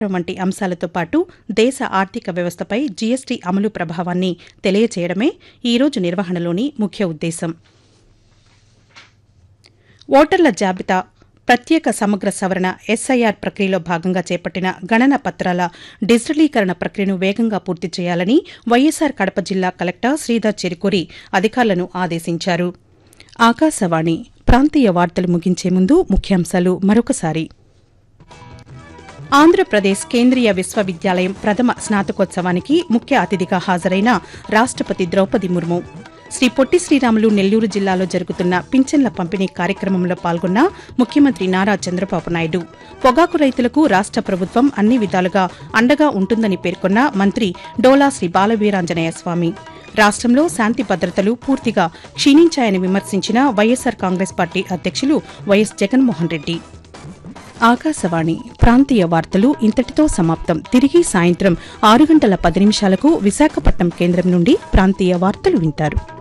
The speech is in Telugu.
వంటి అంశాలతో పాటు దేశ ఆర్థిక వ్యవస్థపై జీఎస్టీ అమలు ప్రభావాన్ని తెలియచేయడమే ఈ రోజు నిర్వహణలోని ముఖ్య ఉద్దేశం ఓటర్ల జాబితా ప్రత్యేక సమగ్ర సవరణ ఎస్ఐఆర్ ప్రక్రియలో భాగంగా చేపట్టిన గణన పత్రాల డిజిటలీకరణ ప్రక్రియను వేగంగా పూర్తి చేయాలని వైఎస్సార్ కడప జిల్లా కలెక్టర్ శ్రీధర్ చెరుకూరి అధికారులను ఆదేశించారు ఆకాశవాణి ప్రాంతీయ వార్తలు ముగించే ముందు ముఖ్యాంశాలు మరొకసారి ఆంధ్రప్రదేశ్ కేంద్రీయ విశ్వవిద్యాలయం ప్రథమ స్నాతకోత్సవానికి ముఖ్య అతిథిగా హాజరైన రాష్టపతి ద్రౌపది ముర్ము శ్రీ పొట్టి శ్రీరాములు నెల్లూరు జిల్లాలో జరుగుతున్న పింఛన్ల పంపిణీ కార్యక్రమంలో పాల్గొన్న ముఖ్యమంత్రి నారా చంద్రబాబు నాయుడు పొగాకు రైతులకు రాష్ట ప్రభుత్వం అన్ని విధాలుగా అండగా ఉంటుందని పేర్కొన్న మంత్రి డోలా శ్రీ బాలవీరాంజనేయ స్వామి రాష్ట్రంలో శాంతి భద్రతలు పూర్తిగా క్షీణించాయని విమర్శించిన వైఎస్సార్ కాంగ్రెస్ పార్టీ అధ్యక్షులు వైఎస్ జగన్మోహన్ రెడ్డి ఆకాశవాణి ప్రాంతీయ వార్తలు ఇంతటితో సమాప్తం తిరిగి సాయంత్రం ఆరు గంటల పది నిమిషాలకు విశాఖపట్నం కేంద్రం నుండి ప్రాంతీయ వార్తలు వింటారు